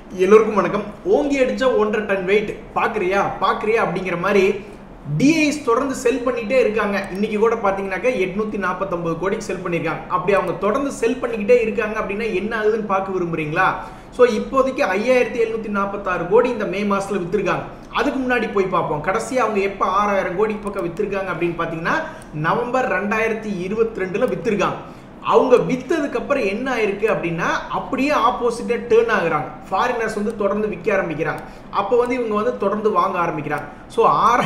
எல்லோருக்கும் வணக்கம் ஓங்கி அடிச்ச ஒன்றரை டன் வெயிட் பாக்குறியா பாக்குறியா அப்படிங்கிற மாதிரி டிஐஸ் தொடர்ந்து செல் பண்ணிட்டே இருக்காங்க இன்னைக்கு கூட பாத்தீங்கன்னாக்க எட்நூத்தி நாற்பத்தொன்பது கோடிக்கு செல் பண்ணியிருக்காங்க அப்படி அவங்க தொடர்ந்து செல் பண்ணிக்கிட்டே இருக்காங்க அப்படின்னா என்ன ஆகுதுன்னு பார்க்க விரும்புறீங்களா ஸோ இப்போதைக்கு ஐயாயிரத்தி எழுநூத்தி நாற்பத்தாறு கோடி இந்த மே மாசத்துல வித்திருக்காங்க அதுக்கு முன்னாடி போய் பார்ப்போம் கடைசியா அவங்க எப்போ ஆறாயிரம் கோடி பக்கம் வித்திருக்காங்க அப்படின்னு பார்த்தீங்கன்னா நவம்பர் ரெண்டாயிரத்தி இருபத்தி ரெண்டுல வித்திருக்காங்க அவங்க வித்ததுக்கு அப்புறம் என்ன ஆயிருக்கு அப்படின்னா அப்படியே ஆப்போசிட்டா டேர்ன் ஆகுறாங்க ஃபாரினர்ஸ் வந்து தொடர்ந்து விற்க ஆரம்பிக்கிறாங்க அப்போ வந்து இவங்க வந்து தொடர்ந்து வாங்க ஆரம்பிக்கிறாங்க ஸோ ஆற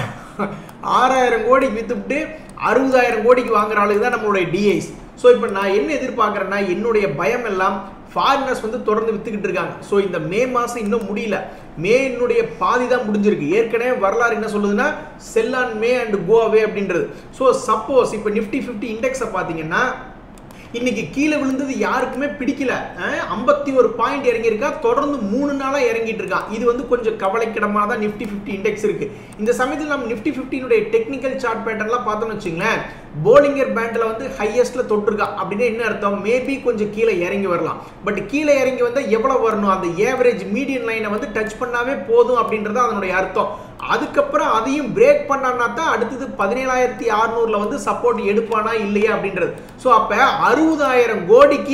ஆறாயிரம் கோடிக்கு வித்துவிட்டு அறுபதாயிரம் கோடிக்கு வாங்குற ஆளுக்கு தான் நம்மளுடைய டிஐஸ் ஸோ இப்போ நான் என்ன எதிர்பார்க்குறேன்னா என்னுடைய பயம் எல்லாம் ஃபாரினர்ஸ் வந்து தொடர்ந்து வித்துக்கிட்டு இருக்காங்க ஸோ இந்த மே மாதம் இன்னும் முடியல மேனுடைய பாதி தான் முடிஞ்சிருக்கு ஏற்கனவே வரலாறு என்ன சொல்லுதுன்னா செல் on May and go away அப்படின்றது ஸோ சப்போஸ் இப்போ நிஃப்டி ஃபிஃப்டி இண்டெக்ஸை பார்த்தீங்கன்னா இன்னைக்கு கீழே விழுந்தது யாருக்குமே பிடிக்கல ஐம்பத்தி ஒரு பாயிண்ட் இறங்கியிருக்கா தொடர்ந்து மூணு நாளாக இறங்கிட்டு இருக்கான் இது வந்து கொஞ்சம் கவலைக்கிடமாக தான் நிஃப்டி ஃபிஃப்டி இண்டெக்ஸ் இருக்கு இந்த சமயத்தில் நம்ம நிஃப்டி ஃபிஃப்டினுடைய டெக்னிக்கல் சார்ட் பேட்டர்ன்லாம் பார்த்தோம்னு வச்சுங்களேன் போலிங்கர் பேண்டில் வந்து ஹையஸ்ட்ல தொட்டிருக்கா அப்படின்னு என்ன அர்த்தம் மேபி கொஞ்சம் கீழே இறங்கி வரலாம் பட் கீழே இறங்கி வந்தால் எவ்வளோ வரணும் அந்த ஏவரேஜ் மீடியன் லைனை வந்து டச் பண்ணாவே போதும் அப்படின்றது அதனுடைய அர்த்தம் அதுக்கப்புறம் அதையும் பிரேக் பண்ணான்னா தான் அடுத்தது பதினேழாயிரத்தி அறுநூறுல வந்து சப்போர்ட் எடுப்பானா இல்லையா அப்படின்றது ஸோ அப்போ அறுபதாயிரம் கோடிக்கு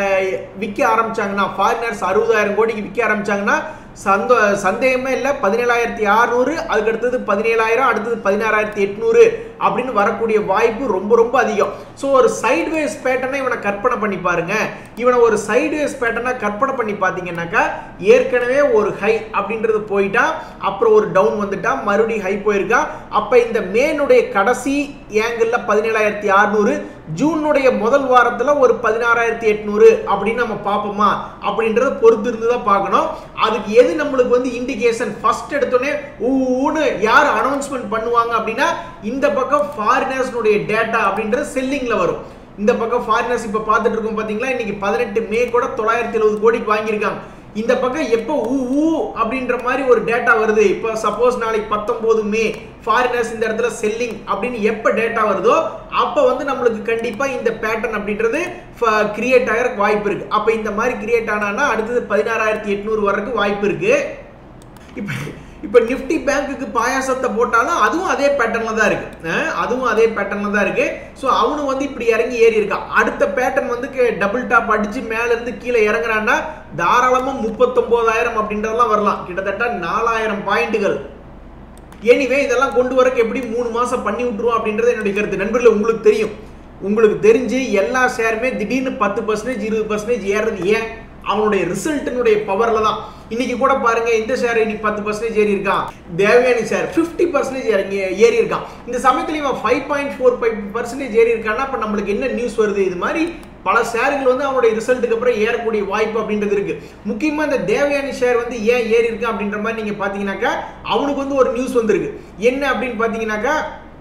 விற்க ஆரம்பிச்சாங்கன்னா ஃபாரினர்ஸ் அறுபதாயிரம் கோடிக்கு விற்க ஆரம்பிச்சாங்கன்னா சந்தோ சந்தேகமே இல்லை பதினேழாயிரத்தி அறுநூறு அதுக்கு அடுத்தது பதினேழாயிரம் அடுத்தது பதினாறாயிரத்தி எட்நூறு அப்படின்னு வரக்கூடிய வாய்ப்பு ரொம்ப ரொம்ப அதிகம் ஸோ ஒரு சைட்வேஸ் பேட்டர்னை இவனை கற்பனை பண்ணி பாருங்க இவனை ஒரு சைட்வேஸ் பேட்டர்னை கற்பனை பண்ணி பார்த்தீங்கன்னாக்கா ஏற்கனவே ஒரு ஹை அப்படின்றது போயிட்டா அப்புறம் ஒரு டவுன் வந்துட்டா மறுபடியும் ஹை போயிருக்கா அப்போ இந்த மேனுடைய கடைசி ஏங்கிளில் பதினேழாயிரத்தி அறுநூறு ஜூனுடைய முதல் வாரத்தில் ஒரு பதினாறாயிரத்தி எட்நூறு அப்படின்னு நம்ம பார்ப்போமா அப்படின்றத பொறுத்து இருந்து தான் பார்க்கணும் அதுக்கு எது நம்மளுக்கு வந்து இண்டிகேஷன் ஃபர்ஸ்ட் எடுத்தோடனே ஊன்னு யார் அனௌன்ஸ்மெண்ட் பண்ணுவாங்க அப்படின்னா இந்த பக்கம் ஃபாரினர்ஸ்னுடைய டேட்டா அப்படின்றது செல்லிங்ல வரும் இந்த பக்கம் ஃபாரினர்ஸ் இப்போ பார்த்துட்டு இருக்கோம் பார்த்தீங்களா இன்னைக்கு பதினெட்டு மே கூட தொள்ளாயிரத்தி எழுபது கோடிக்கு வாங்கியிருக்காங்க இந்த பக்கம் எப்போ ஊ ஊ அப்படின்ற மாதிரி ஒரு டேட்டா வருது இப்போ சப்போஸ் நாளைக்கு பத்தொன்பது மே ஃபாரினர்ஸ் இந்த இடத்துல செல்லிங் அப்படின்னு எப்போ டேட்டா வருதோ அப்போ வந்து நம்மளுக்கு கண்டிப்பாக இந்த பேட்டர்ன் அப்படின்றது கிரியேட் ஆகிறதுக்கு வாய்ப்பு இருக்கு அப்போ இந்த மாதிரி கிரியேட் ஆனான்னா அடுத்தது பதினாறாயிரத்தி எட்நூறு வர்றதுக்கு வாய்ப்பு இருக்கு இப்போ இப்போ நிஃப்டி பேங்க்குக்கு பாயாசத்தை போட்டாலும் அதுவும் அதே பேட்டர்ல தான் இருக்கு அதுவும் அதே பேட்டர்ல தான் இருக்கு ஸோ அவனு வந்து இப்படி இறங்கி ஏறி இருக்கான் அடுத்த பேட்டர்ன் வந்து டபுள் டாப் அடிச்சு மேல இருந்து கீழே இறங்குறான்னா தாராளமா முப்பத்தொன்பதாயிரம் அப்படின்றதெல்லாம் வரலாம் கிட்டத்தட்ட நாலாயிரம் பாயிண்ட்டுகள் எனிவே இதெல்லாம் கொண்டு வரக்கு எப்படி மூணு மாசம் பண்ணி விட்டுருவோம் அப்படின்றது என்னுடைய கருத்து நண்பர்கள் உங்களுக்கு தெரியும் உங்களுக்கு தெரிஞ்சு எல்லா ஷேருமே திடீர்னு பத்து பர்சன்டேஜ் இருபது பர்சன்டேஜ் ஏறது ஏன் அவனுடைய ரிசல்ட்டினுடைய பவர்ல தான் இன்னைக்கு கூட பாருங்க இந்த ஷேர் இன்னைக்கு பத்து பர்சன்டேஜ் ஏறி இருக்கான் தேவயானி ஷேர் ஃபிஃப்டி பர்சன்டேஜ் இறங்கி ஏறி இருக்கான் இந்த சமயத்துல இவன் five point four five percentage ஏறி இருக்கான்னா அப்ப நம்மளுக்கு என்ன நியூஸ் வருது இது மாதிரி பல ஷேர்கள் வந்து அவனுடைய ரிசல்ட்டுக்கு அப்புறம் ஏறக்கூடிய வாய்ப்பு அப்படின்றது இருக்கு முக்கியமா இந்த தேவயானி ஷேர் வந்து ஏன் ஏறி இருக்கு அப்படின்ற மாதிரி நீங்க பாத்தீங்கன்னாக்கா அவனுக்கு வந்து ஒரு நியூஸ் வந்திருக்கு என்ன அப்படின்னு பாத்தீங்கன்னாக்கா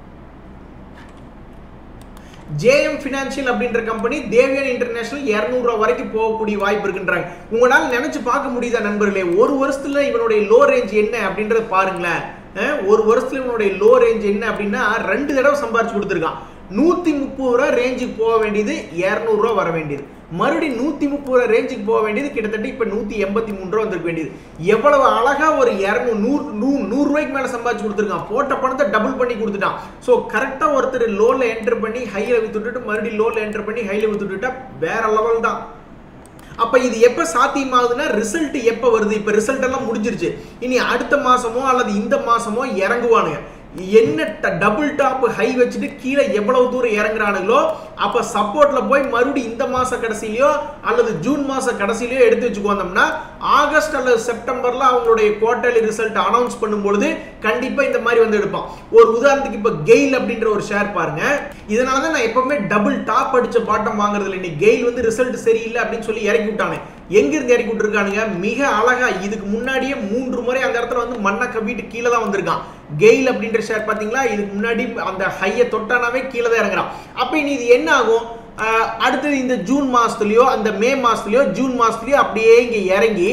ஜேஎம் ஃபினான்ஷியல் அப்படின்ற கம்பெனி தேவியன் இன்டர்நேஷனல் இரநூறுவா வரைக்கும் போகக்கூடிய வாய்ப்பு இருக்குன்றாங்க உங்களால் நினைச்சு பார்க்க முடியுதா நண்பர்களே ஒரு வருஷத்துல இவனுடைய லோ ரேஞ்ச் என்ன அப்படின்றத பாருங்களேன் ஒரு வருஷத்துல இவனுடைய லோ ரேஞ்ச் என்ன அப்படின்னா ரெண்டு தடவை சம்பாரிச்சு கொடுத்துருக்கான் நூத்தி முப்பது ரூபா ரேஞ்சுக்கு போக வேண்டியது இரநூறுவா வர வேண்டியது மறுபடியும் நூத்தி முப்பது ரூபா ரேஞ்சுக்கு போக வேண்டியது கிட்டத்தட்ட இப்ப நூத்தி எண்பத்தி மூணு ரூபா வந்திருக்க வேண்டியது எவ்வளவு அழகா ஒரு இரநூறு நூறு நூ நூறு ரூபாய்க்கு மேல சம்பாதிச்சு கொடுத்துருக்கான் போட்ட பணத்தை டபுள் பண்ணி கொடுத்துட்டான் ஸோ கரெக்டா ஒருத்தர் லோல என்டர் பண்ணி ஹைல வித்துட்டு மறுபடியும் லோல என்டர் பண்ணி ஹைல வித்துட்டுட்டா வேற லெவல் தான் அப்ப இது எப்ப சாத்தியமாகுதுன்னா ரிசல்ட் எப்ப வருது இப்ப ரிசல்ட் எல்லாம் முடிஞ்சிருச்சு இனி அடுத்த மாசமோ அல்லது இந்த மாசமோ இறங்குவானுங்க என்ன டபுள் டாப் ஹை வச்சுட்டு கீழே எவ்வளவு தூரம் இறங்குறானுங்களோ அப்ப சப்போர்ட்ல போய் மறுபடியும் இந்த மாச கடைசியிலயோ அல்லது ஜூன் மாச கடைசியிலயோ எடுத்து வச்சுக்கோந்தோம்னா ஆகஸ்ட் அல்லது செப்டம்பர்ல அவங்களுடைய குவார்டர்லி ரிசல்ட் அனௌன்ஸ் பண்ணும் பொழுது கண்டிப்பா இந்த மாதிரி வந்து எடுப்பான் ஒரு உதாரணத்துக்கு இப்ப கெயில் அப்படின்ற ஒரு ஷேர் பாருங்க இதனாலதான் நான் எப்பவுமே டபுள் டாப் அடிச்ச பாட்டம் வாங்குறது இல்லை இன்னைக்கு கெயில் வந்து ரிசல்ட் சரியில்லை அப்படின்னு சொல்லி இறக்கி விட்டானே எங்கிருந்து இறக்கி விட்டுருக்கானுங்க மிக அழகா இதுக்கு முன்னாடியே மூன்று முறை அந்த இடத்துல வந்து மண்ணை கவிட்டு கீழே தான் வந்திருக்கான் கெயில் அப்படின்ற ஷேர் பாத்தீங்களா இதுக்கு முன்னாடி அந்த ஹையை தொட்டானாவே கீழே தான் இறங்குறான் அப்ப இனி இது என்ன ஆகும் அடுத்தது இந்த ஜூன் மாசத்துலயோ அந்த மே மாசத்துலயோ ஜூன் மாசத்துலயோ அப்படியே இங்க இறங்கி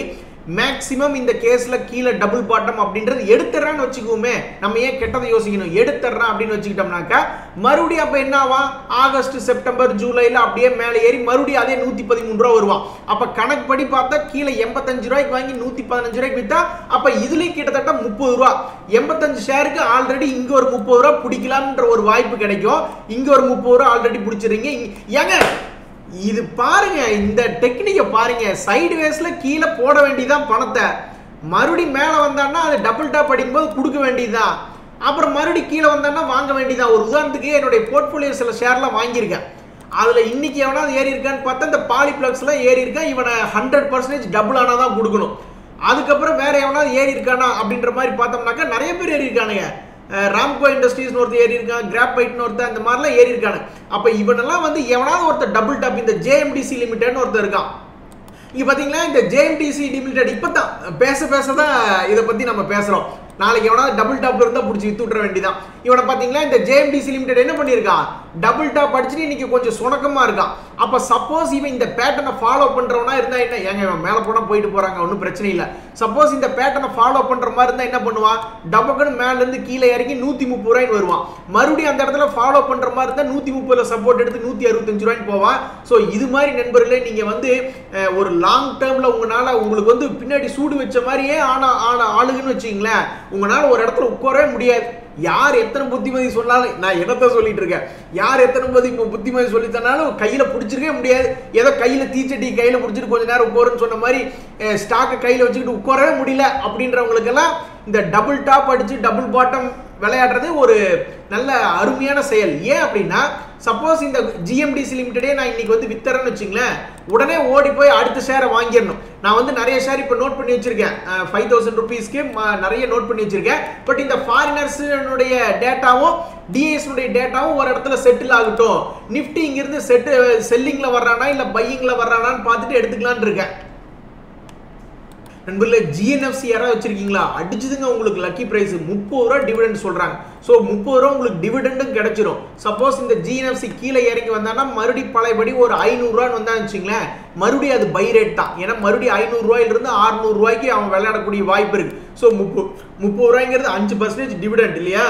மேக்சிமம் இந்த கேஸ்ல கீழே டபுள் பாட்டம் அப்படின்றது எடுத்துறான்னு வச்சுக்குவோமே நம்ம ஏன் கெட்டதை யோசிக்கணும் எடுத்துறான் அப்படின்னு வச்சுக்கிட்டோம்னாக்கா மறுபடியும் அப்ப என்ன ஆவான் ஆகஸ்ட் செப்டம்பர் ஜூலைல அப்படியே மேலே ஏறி மறுபடியும் அதே நூத்தி பதிமூணு ரூபா வருவான் அப்ப கணக்கு படி பார்த்தா கீழே எண்பத்தஞ்சு ரூபாய்க்கு வாங்கி நூத்தி பதினஞ்சு ரூபாய்க்கு வித்தா அப்ப இதுலயும் கிட்டத்தட்ட முப்பது ரூபா எண்பத்தஞ்சு ஷேருக்கு ஆல்ரெடி இங்க ஒரு முப்பது ரூபா பிடிக்கலாம்ன்ற ஒரு வாய்ப்பு கிடைக்கும் இங்க ஒரு முப்பது ரூபா ஆல்ரெடி பிடிச்சிருங்க ஏங்க இது பாருங்க இந்த டெக்னிக்கை பாருங்க சைடு வேஸ்ல கீழே போட வேண்டியதான் பணத்தை மறுபடி மேலே வந்தான்னா அது டபுள் டாப் அடிக்கும்போது கொடுக்க வேண்டியதுதான் அப்புறம் மறுபடி கீழே வந்தான்னா வாங்க வேண்டியதான் ஒரு உதாரணத்துக்கு என்னுடைய போர்ட்ஃபோலியோ சில ஷேர்லாம் வாங்கியிருக்கேன் அதுல இன்னைக்கு எவனாவது ஏறி இருக்கான்னு பார்த்தா இந்த பாலிப்ளக்ஸ்ல ஏறி இருக்கான் இவனை ஹண்ட்ரட் பர்சன்டேஜ் டபுள் ஆனால் தான் கொடுக்கணும் அதுக்கப்புறம் வேற எவனாவது ஏறி இருக்கானா அப்படின்ற மாதிரி பார்த்தோம்னாக்கா நிறைய பேர் ஏறி இருக்கானுங்க ராம்கோ இண்டஸ்ட்ரீஸ் ஒருத்தர் ஏறி இருக்கான் கிராப்பைட்னு ஒருத்தர் அந்த மாதிரிலாம் ஏறி இருக்கானு அப்போ இவனெல்லாம் வந்து எவனாவது ஒருத்தர் டபுள் டாப் இந்த ஜேஎம்டிசி லிமிடெட்னு ஒருத்தர் இருக்கான் இங்க பாத்தீங்களா இந்த ஜேஎம்டிசி லிமிடெட் இப்போ தான் பேச பேச தான் இதை பத்தி நம்ம பேசுறோம் நாளைக்கு எவனாவது டபுள் டாப் இருந்தா பிடிச்சி வித்து விட்ற வேண்டியதான் இவனை பாத்தீங்களா இந்த ஜேஎம்டிசி லிமிடெட் என்ன பண்ணியிருக்கான் டபுள் டாப் அடிச்சுட்டு இன்னைக்கு கொஞ்சம் சுணக்கமா இருக்கான் அப்ப சப்போஸ் இவன் இந்த பேட்டர்னை ஃபாலோ பண்றவனா இருந்தா என்ன ஏங்க இவன் மேல போனா போயிட்டு போறாங்க ஒன்றும் பிரச்சனை இல்லை சப்போஸ் இந்த பேட்டர்னை ஃபாலோ பண்ற மாதிரி இருந்தா என்ன பண்ணுவான் டபக்குன்னு மேல இருந்து கீழே இறங்கி நூத்தி முப்பது ரூபாய்க்கு வருவான் மறுபடியும் அந்த இடத்துல ஃபாலோ பண்ற மாதிரி இருந்தா நூத்தி முப்பதுல சப்போர்ட் எடுத்து நூத்தி அறுபத்தஞ்சு ரூபாய்க்கு போவான் ஸோ இது மாதிரி நண்பர்களே நீங்க வந்து அஹ், ஒரு லாங் டேர்ம்ல உங்களால உங்களுக்கு வந்து பின்னாடி சூடு வச்ச மாதிரியே ஆன ஆன ஆளுங்கன்னு வச்சுங்களேன் உங்களால ஒரு இடத்துல உட்காரவே முடியாது யார் எத்தனை புத்திமதி சொன்னாலும் நான் என்னத்த சொல்லிட்டு இருக்கேன் யார் எத்தனை பதி புத்திமதி சொல்லி தந்தாலும் கையில பிடிச்சிருக்கவே முடியாது ஏதோ கையில தீச்சட்டி கையில பிடிச்சிட்டு கொஞ்ச நேரம் உட்காருன்னு சொன்ன மாதிரி ஸ்டாக்கை கையில வச்சுக்கிட்டு உட்காரவே முடியல அப்படின்றவங்களுக்கெல்லாம் இந்த டபுள் டாப் அடிச்சு டபுள் பாட்டம் விளையாடுறது ஒரு நல்ல அருமையான செயல் ஏன் அப்படின்னா சப்போஸ் இந்த ஜிஎம்டிசி லிமிட்டடே நான் இன்னைக்கு வந்து வித்தரேன்னு வச்சுங்களேன் உடனே ஓடி போய் அடுத்த ஷேரை வாங்கிடணும் நான் வந்து நிறைய ஷேர் இப்போ நோட் பண்ணி வச்சிருக்கேன் ஃபைவ் தௌசண்ட் ருபீஸ்க்கு நிறைய நோட் பண்ணி வச்சிருக்கேன் பட் இந்த ஃபாரினர்ஸுடைய டேட்டாவும் டிஎஸ்னுடைய டேட்டாவும் ஒரு இடத்துல செட்டில் ஆகட்டும் நிஃப்டி இங்கிருந்து செட்டு செல்லிங்கில் வர்றானா இல்லை பையிங்கில் வர்றானான்னு பார்த்துட்டு எடுத்துக்கலான்னு இருக்கேன் நண்பர்களே ஜிஎன்எஃப்சி யாராவது வச்சிருக்கீங்களா அடிச்சதுங்க உங்களுக்கு லக்கி பிரைஸ் முப்பது ரூபா டிவிடெண்ட் சொல்றாங்க ஸோ முப்பது ரூபா உங்களுக்கு டிவிடெண்டும் கிடைச்சிரும் சப்போஸ் இந்த ஜிஎன்எஃப்சி கீழே இறங்கி வந்தான்னா மறுபடி பழையபடி ஒரு ஐநூறுரூவான்னு வந்தான்னு வச்சுங்களேன் மறுபடியும் அது பை ரேட் தான் ஏன்னா மறுபடியும் ஐநூறுரூவாயிலிருந்து அறுநூறு ரூபாய்க்கு அவன் விளையாடக்கூடிய வாய்ப்பு இருக்கு ஸோ முப்பது முப்பது ரூபாய்ங்கிறது அஞ்சு பர்சன்டேஜ் டிவிடெண்ட் இல்லையா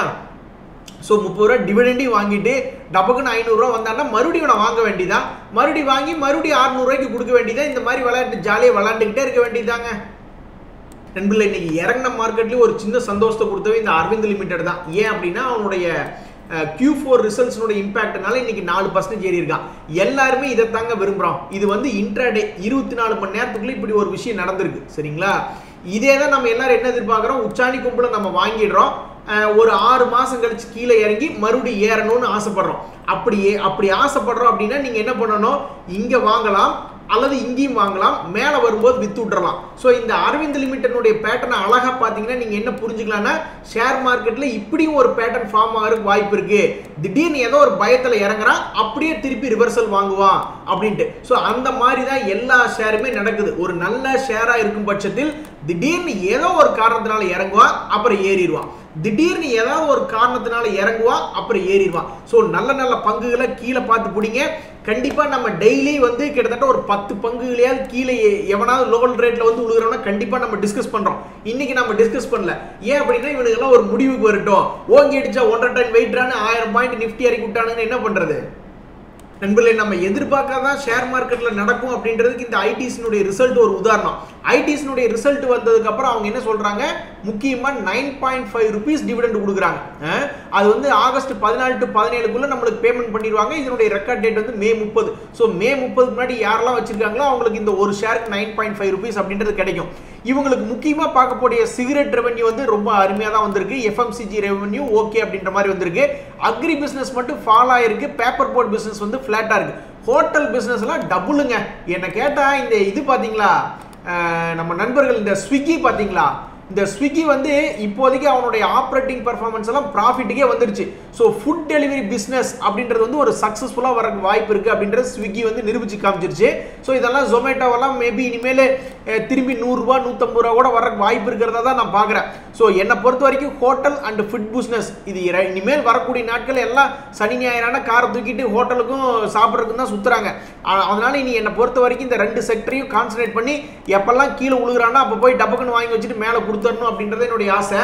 ஸோ முப்பது ரூபா டிவிடெண்டையும் வாங்கிட்டு டபக்குன்னு ஐநூறுரூவா வந்தான்னா மறுபடியும் நான் வாங்க வேண்டியதான் மறுபடியும் வாங்கி மறுபடியும் அறுநூறுவாய்க்கு கொடுக்க வேண்டியதான் இந்த மாதிரி விளையாட்டு ஜாலியாக விளையாண்டுக்கிட்டே இருக்க வேண்டியதாங்க நண்பர்களே இன்னைக்கு இறங்கின மார்க்கெட்லேயும் ஒரு சின்ன சந்தோஷத்தை கொடுத்தவே இந்த அரவிந்த் லிமிடெட் தான் ஏன் அப்படின்னா அவனுடைய கியூ ஃபோர் ரிசல்ட்ஸ்னோட இம்பாக்ட்னால இன்னைக்கு நாலு பர்சன்டேஜ் ஏறி இருக்கான் எல்லாருமே இதை தாங்க விரும்புகிறோம் இது வந்து இன்ட்ராடே இருபத்தி நாலு மணி நேரத்துக்குள்ள இப்படி ஒரு விஷயம் நடந்திருக்கு சரிங்களா இதே தான் நம்ம எல்லாரும் என்ன எதிர்பார்க்குறோம் உச்சாணி கும்பலை நம்ம வாங்கிடுறோம் அஹ், ஒரு ஆறு மாசம் கழிச்சு கீழே இறங்கி மறுபடியும் ஏறணும்னு ஆசைப்படுறோம் அப்படியே அப்படி ஆசைப்படுறோம் அப்படின்னா நீங்க என்ன பண்ணணும் இங்க வாங்கலாம் அல்லது இங்கேயும் வாங்கலாம் மேலே வரும்போது வித்து விட்டுறலாம் ஸோ இந்த அரவிந்த் லிமிட்டனுடைய பேட்டர்னை அழகாக பார்த்தீங்கன்னா நீங்கள் என்ன புரிஞ்சுக்கலாம்னா ஷேர் மார்க்கெட்டில் இப்படியும் ஒரு பேட்டர்ன் ஃபார்ம் ஆகிறதுக்கு வாய்ப்பு இருக்கு திடீர்னு ஏதோ ஒரு பயத்தில் இறங்குறான் அப்படியே திருப்பி ரிவர்சல் வாங்குவான் அப்படின்ட்டு ஸோ அந்த மாதிரி தான் எல்லா ஷேருமே நடக்குது ஒரு நல்ல ஷேராக இருக்கும் பட்சத்தில் திடீர்னு ஏதோ ஒரு காரணத்தினால இறங்குவான் அப்புறம் ஏறிடுவான் திடீர்னு ஏதாவது ஒரு காரணத்தினால இறங்குவான் அப்புறம் ஏறிடுவான் ஸோ நல்ல நல்ல பங்குகளை கீழே பார்த்து பிடிங்க கண்டிப்பா நம்ம டெய்லி வந்து கிட்டத்தட்ட ஒரு பத்து பங்குகளையாவது கீழே எ- எவனாவது லோவல் ரேட்ல வந்து விழுகிறோம்னா கண்டிப்பா நம்ம டிஸ்கஸ் பண்றோம் இன்னைக்கு நம்ம டிஸ்கஸ் பண்ணல ஏன் அப்படின்னா இவனுக்கெல்லாம் ஒரு முடிவுக்கு வரட்டும் ஓங்கி அடிச்சா ஒன்றரை டன் வெயிட்ரான ஆயிரம் பாயிண்ட் நிஃப்டி இறக்கி விட்டானுங்கன்னு என்ன பண்றது நண்பர்களே நம்ம எதிர்பார்க்காதான் ஷேர் மார்க்கெட்ல நடக்கும் அப்படின்றதுக்கு இந்த ஐடிஸினுடைய ரிசல்ட் ஒரு உதாரணம் ஐடிஸினுடைய ரிசல்ட் வந்ததுக்கு அப்புறம் அவங்க என்ன சொல்றாங்க முக்கியமா nine point five rupees dividend கொடுக்குறாங்க அஹ், அது வந்து ஆகஸ்ட் பதினாலு டு பதினேழுக்குள்ள நம்மளுக்கு பேமெண்ட் பண்ணிடுவாங்க இதனுடைய ரெக்கார்ட் டேட் வந்து மே முப்பது ஸோ மே முப்பதுக்கு முன்னாடி யாரெல்லாம் வச்சிருக்காங்களோ அவங்களுக்கு இந்த ஒரு ஷேருக்கு நைன் பாயிண்ட் ஃபைவ் ருபீஸ் அப்படின்றது கிடைக்கும் இவங்களுக்கு முக்கியமா பார்க்கக்கூடிய சிகரெட் ரெவென்யூ வந்து ரொம்ப அருமையாக தான் வந்திருக்கு எஃப்எம்சிஜி ரெவென்யூ ஓகே அப்படின்ற மாதிரி வந்திருக்கு அக்ரி பிசினஸ் மட்டும் ஃபால் ஆயிருக்கு பேப்பர் போர்ட் பிசினஸ் வந்து ஃபிளாட்டா இருக்கு ஹோட்டல் பிசினஸ் எல்லாம் டபுளுங்க என்ன கேட்டா இந்த இது பாத்தீங்களா அஹ், நம்ம நண்பர்கள் இந்த ஸ்விக்கி பாத்தீங்களா இந்த ஸ்விக்கி வந்து இப்போதைக்கு அவனுடைய ஆப்ரேட்டிங் பர்ஃபார்மன்ஸ் எல்லாம் ப்ராஃபிட்டுக்கே வந்துருச்சு ஸோ ஃபுட் டெலிவரி பிஸ்னஸ் அப்படின்றது வந்து ஒரு சக்ஸஸ்ஃபுல்லாக வர வாய்ப்பு இருக்குது அப்படின்றது ஸ்விக்கி வந்து நிரூபிச்சு காமிச்சிருச்சு ஸோ இதெல்லாம் ஜொமேட்டோவெல்லாம் மேபி இனிமேல் அஹ், திரும்பி நூறுரூவா நூற்றம்பது ரூபா கூட வர வாய்ப்பு இருக்கிறதா தான் நான் பார்க்குறேன் ஸோ என்னை பொறுத்த வரைக்கும் ஹோட்டல் அண்ட் ஃபுட் பிஸ்னஸ் இது இர- இனிமேல் வரக்கூடிய நாட்கள் எல்லாம் சனி ஞாயிறான காரை தூக்கிட்டு ஹோட்டலுக்கும் சாப்பிட்றதுக்கும் தான் சுற்றுறாங்க அதனால இனி என்னை பொறுத்த வரைக்கும் இந்த ரெண்டு செக்டரையும் கான்சன்ட்ரேட் பண்ணி எப்பெல்லாம் கீழே உழுகுறானோ அப்போ போய் டபக்குன்னு வாங்கி வச்சுட்டு மேலே கொடுத்துடணும் அப்படின்றது என்னுடைய ஆசை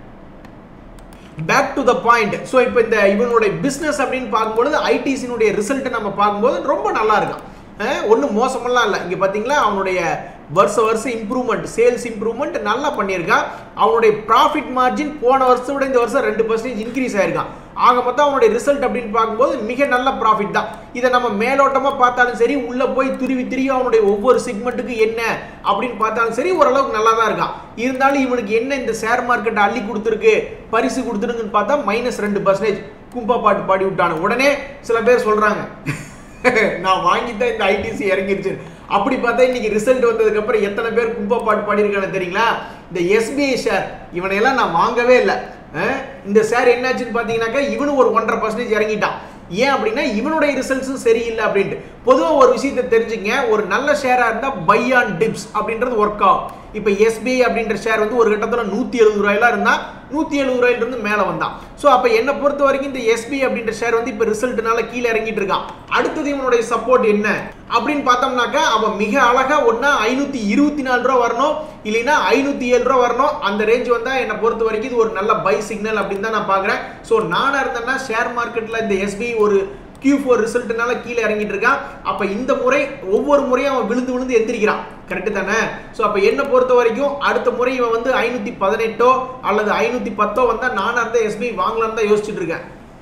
back to the point so இப்போ இந்த இவனுடைய பிஸ்னஸ் அப்படின்னு பார்க்கும்பொழுது ஐடிசினுடைய ரிசல்ட்டை நம்ம பார்க்கும்போது ரொம்ப நல்லா இருக்கும் ஒன்றும் மோசமெல்லாம் இல்லை இங்கே பார்த்தீங்களா அவனுடைய வருஷ வருஷம் இம்ப்ரூவ்மெண்ட் சேல்ஸ் இம்ப்ரூவ்மெண்ட் நல்லா பண்ணியிருக்கான் அவனுடைய ப்ராஃபிட் மார்ஜின் போன வருஷத்தை விட இந்த வருஷம் ரெண்டு பர்சன்டேஜ் இன்க்ரீஸ் ஆயிருக்கான் ஆக மொத்தம் அவனுடைய ரிசல்ட் அப்படின்னு பார்க்கும்போது மிக நல்ல ப்ராஃபிட் தான் இதை நம்ம மேலோட்டமாக பார்த்தாலும் சரி உள்ளே போய் துருவி துருவி அவனுடைய ஒவ்வொரு செக்மெண்ட்டுக்கு என்ன அப்படின்னு பார்த்தாலும் சரி ஓரளவுக்கு நல்லா தான் இருக்கான் இருந்தாலும் இவனுக்கு என்ன இந்த ஷேர் மார்க்கெட் அள்ளி கொடுத்துருக்கு பரிசு கொடுத்துருக்குன்னு பார்த்தா மைனஸ் ரெண்டு பர்சன்டேஜ் கும்பா பாட்டு பாடி விட்டானு உடனே சில பேர் சொல்றாங்க நான் வாங்கித்தான் இந்த ஐடிசி இறங்கிருச்சு அப்படி பார்த்தா இன்னைக்கு ரிசல்ட் வந்ததுக்கு அப்புறம் எத்தனை பேர் கும்பா பாட்டு பாடியிருக்காங்க தெரியுங்களா இந்த எஸ்பிஐ ஷேர் இவனையெல்லாம் நான் வாங்கவே இல்லை அஹ், இந்த ஷேர் என்னாச்சுன்னு பார்த்தீங்கன்னாக்கா இவனு ஒரு ஒன்றரை பர்சன்டேஜ் இறங்கிட்டான் ஏன் அப்படின்னா இவனுடைய ரிசல்ட்ஸும் சரியில்லை அப்படின்ட்டு பொதுவாக ஒரு விஷயத்தை தெரிஞ்சுங்க ஒரு நல்ல ஷேராக இருந்தால் பை ஆன் டிப்ஸ் அப்படின்றது ஒர்க் ஆகும் இப்போ எஸ்பிஐ அப்படின்ற ஷேர் வந்து ஒரு கட்டத்தில் நூற்றி எழுபது ரூபாயிலாம் இருந்தால் நூற்றி எழுபது ரூபாயிலிருந்து மேலே வந்தான் ஸோ அப்போ என்னை பொறுத்த வரைக்கும் இந்த எஸ்பிஐ அப்படின்ற ஷேர் வந்து இப்போ ரிசல்ட்னால கீழே இறங்கிட்டு இருக்கான் அடுத்தது இவனுடைய சப்போர்ட் என்ன அப்படின்னு பார்த்தோம்னாக்கா அவன் மிக அழகா ஒன்றா ஐநூற்றி இருபத்தி நாலு ரூபா வரணும் இல்லைன்னா ஐநூற்றி ஏழு ரூபா வரணும் அந்த ரேஞ்ச் வந்தால் என்னை பொறுத்த வரைக்கும் இது ஒரு நல்ல பை சிக்னல் அப்படின்னு தான் நான் பார்க்குறேன் ஸோ நானாக இருந்தேன்னா ஷேர் மார்க்கெட்டில் இந்த எஸ்பிஐ ஒரு Q4 ஃபோர் ரிசல்ட்னால கீழே இறங்கிட்டு இருக்கான் அப்போ இந்த முறை ஒவ்வொரு முறையும் அவன் விழுந்து விழுந்து எந்திரிக்கிறான் கரெக்டு தானே ஸோ அப்போ என்னை பொறுத்த வரைக்கும் அடுத்த முறை இவன் வந்து ஐநூற்றி பதினெட்டோ அல்லது ஐநூற்றி பத்தோ வந்தால் நானாக இருந்தால் எஸ்பிஐ வாங்கலான்னு தான் யோசிச்சுட்டு இருக்கேன்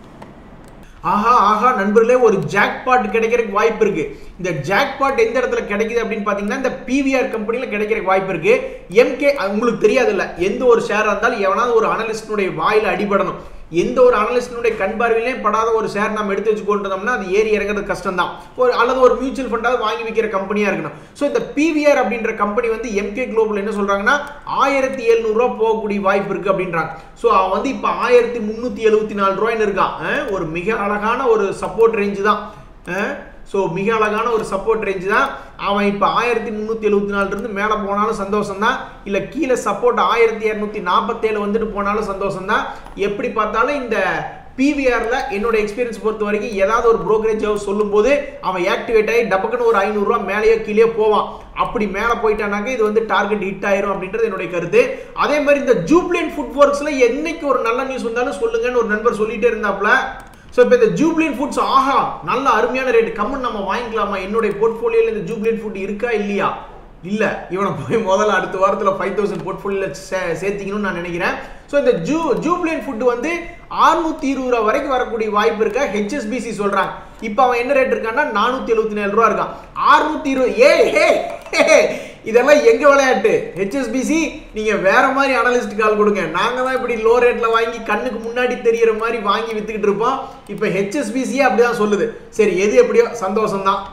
ஆஹா ஆஹா நண்பர்களே ஒரு ஜாக்பாட் கிடைக்கிறதுக்கு வாய்ப்பு இருக்கு இந்த ஜாக்பாட் எந்த இடத்துல கிடைக்குது அப்படின்னு பார்த்தீங்கன்னா இந்த பிவிஆர் கம்பெனியில் கிடைக்கிறதுக்கு வாய்ப்பு இருக்கு எம்கே உங்களுக்கு தெரியாதுல்ல எந்த ஒரு ஷேராக இருந்தாலும் எவனாவது ஒரு அனலிஸ்டினுடைய வாயில அடிபடணும் எந்த ஒரு அனலிஸ்டினுடைய கண் பார்வையிலே படாத ஒரு ஷேர் நம்ம எடுத்து வச்சு கொண்டு வந்தோம்னா அது ஏறி இறங்குறது கஷ்டம் தான் ஒரு அல்லது ஒரு மியூச்சுவல் ஃபண்டாவது வாங்கி விற்கிற கம்பெனியாக இருக்கணும் ஸோ இந்த பிவிஆர் அப்படின்ற கம்பெனி வந்து எம்கே குளோபல் என்ன சொல்றாங்கன்னா ஆயிரத்தி எழுநூறுவா போகக்கூடிய வாய்ப்பு இருக்கு அப்படின்றாங்க ஸோ அவன் வந்து இப்போ ஆயிரத்தி முந்நூற்றி எழுபத்தி நாலு ரூபாய்னு இருக்கான் அஹ் ஒரு மிக அழகான ஒரு சப்போர்ட் ரேஞ்சு தான் ஸோ மிக அழகான ஒரு சப்போர்ட் ரேஞ்சு தான் அவன் இப்போ ஆயிரத்தி முந்நூற்றி எழுபத்தி நாலுலேருந்து மேலே போனாலும் சந்தோஷம் தான் இல்லை கீழே சப்போர்ட் ஆயிரத்தி இரநூத்தி நாற்பத்தேழு வந்துட்டு போனாலும் சந்தோஷம் தான் எப்படி பார்த்தாலும் இந்த பிவிஆரில் என்னோட எக்ஸ்பீரியன்ஸ் பொறுத்த வரைக்கும் ஏதாவது ஒரு brokerage house சொல்லும்போது அவன் ஆக்டிவேட் ஆகி டபக்குன்னு ஒரு ஐநூறுரூவா மேலேயோ கீழே போவான் அப்படி மேலே போயிட்டானாக்க இது வந்து டார்கெட் ஹிட் ஆயிரும் அப்படின்றது என்னுடைய கருத்து அதே மாதிரி இந்த ஜூப்ளியன் ஃபுட் ஒர்க்ஸில் என்னைக்கு ஒரு நல்ல நியூஸ் வந்தாலும் சொல்லுங்கன்னு ஒரு நண்பர் சொல்லிட்டே இருந்தாப்ல ஸோ இப்போ இந்த ஜூப்ளியன் ஃபுட்ஸ் ஆஹா நல்ல அருமையான ரேட் கம்மன் நம்ம வாங்கிக்கலாமா என்னுடைய போர்ட்ஃபோலியோவில் இந்த ஜூப்ளியன் ஃபுட் இருக்கா இல்லையா இல்லை இவனை போய் முதல்ல அடுத்த வாரத்தில் ஃபைவ் தௌசண்ட் போர்ட்ஃபோலியோவில் சே சேர்த்திக்கணும்னு நான் நினைக்கிறேன் ஸோ இந்த ஜூ ஜூப்ளியன் ஃபுட் வந்து அறுநூத்தி இருபது ரூபா வரைக்கும் வரக்கூடிய வாய்ப்பு இருக்கா ஹெச்எஸ்பிசி சொல்கிறாங்க இப்போ அவன் என்ன ரேட் இருக்கான்னா நானூற்றி எழுபத்தி நாலு ரூபா இருக்கான் அறுநூத்தி இருபது ஏ ஏ ஏ, இதெல்லாம் எங்க விளையாட்டு ஹெச்எஸ்பிசி நீங்க வேற மாதிரி அனலிஸ்ட் கால் கொடுங்க நாங்க தான் இப்படி லோ ரேட்ல வாங்கி கண்ணுக்கு முன்னாடி தெரியற மாதிரி வாங்கி வித்துக்கிட்டு இருப்போம் இப்போ ஹெச்எஸ்பிசியே அப்படிதான் சொல்லுது சரி எது எப்படியோ சந்தோஷம் தான்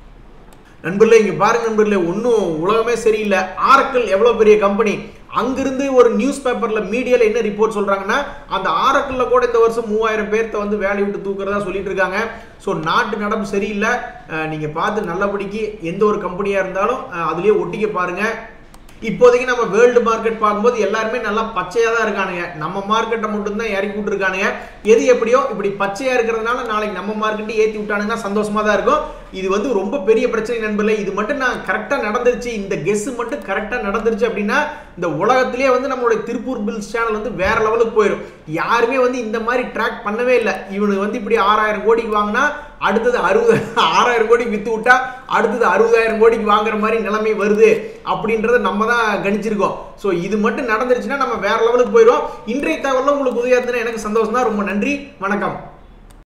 நண்பர்களே இங்க பாருங்க நண்பர்களே ஒன்றும் உலகமே சரியில்லை ஆரக்கல் எவ்வளவு பெரிய கம்பெனி அங்கிருந்து ஒரு நியூஸ் பேப்பர்ல மீடியால என்ன ரிப்போர்ட் சொல்றாங்கன்னா அந்த ஆரக்கல்ல கூட இந்த வருஷம் மூவாயிரம் பேர்த்த வந்து வேலையை விட்டு தூக்குறதா சொல்லிட்டு இருக்காங்க ஸோ நாட்டு நடப்பு சரியில்லை அஹ் நீங்க பார்த்து நல்லபடிக்கு எந்த ஒரு கம்பெனியா இருந்தாலும் அஹ் அதுலயே ஒட்டிக்க பாருங்க இப்போதைக்கு நம்ம வேர்ல்டு மார்க்கெட் பார்க்கும்போது எல்லாருமே நல்லா பச்சையா தான் இருக்கானுங்க நம்ம மார்க்கெட்டை மட்டும் தான் இறக்கி விட்டுருக்கானுங்க எது எப்படியோ இப்படி பச்சையா இருக்கிறதுனால நாளைக்கு நம்ம மார்க்கெட்டை ஏற்றி விட்டானுங்கன்னா சந்தோஷமா தான் இருக்கும் இது வந்து ரொம்ப பெரிய பிரச்சனை நண்பர்களே இது மட்டும் நான் கரெக்டாக நடந்துருச்சு இந்த கெஸ் மட்டும் கரெக்டாக நடந்துருச்சு அப்படின்னா இந்த உலகத்திலே வந்து நம்மளுடைய திருப்பூர் பில்ஸ் சேனல் வந்து வேற லெவலுக்கு போயிடும் யாருமே வந்து இந்த மாதிரி ட்ராக் பண்ணவே இல்லை இவனுக்கு வந்து இப்படி ஆறாயிரம் கோடிக்கு வாங்கினா அடுத்தது அறுபது ஆறாயிரம் கோடிக்கு வித்து விட்டா அடுத்தது அறுபதாயிரம் கோடிக்கு வாங்குற மாதிரி நிலைமை வருது அப்படின்றத நம்ம தான் கணிச்சிருக்கோம் ஸோ இது மட்டும் நடந்துருச்சுன்னா நம்ம வேற லெவலுக்கு போயிடுவோம் இன்றைய தகவலில் உங்களுக்கு உதவியா இருந்ததுன்னா எனக்கு சந்தோஷம் தான் ரொம்ப நன்றி வணக்கம்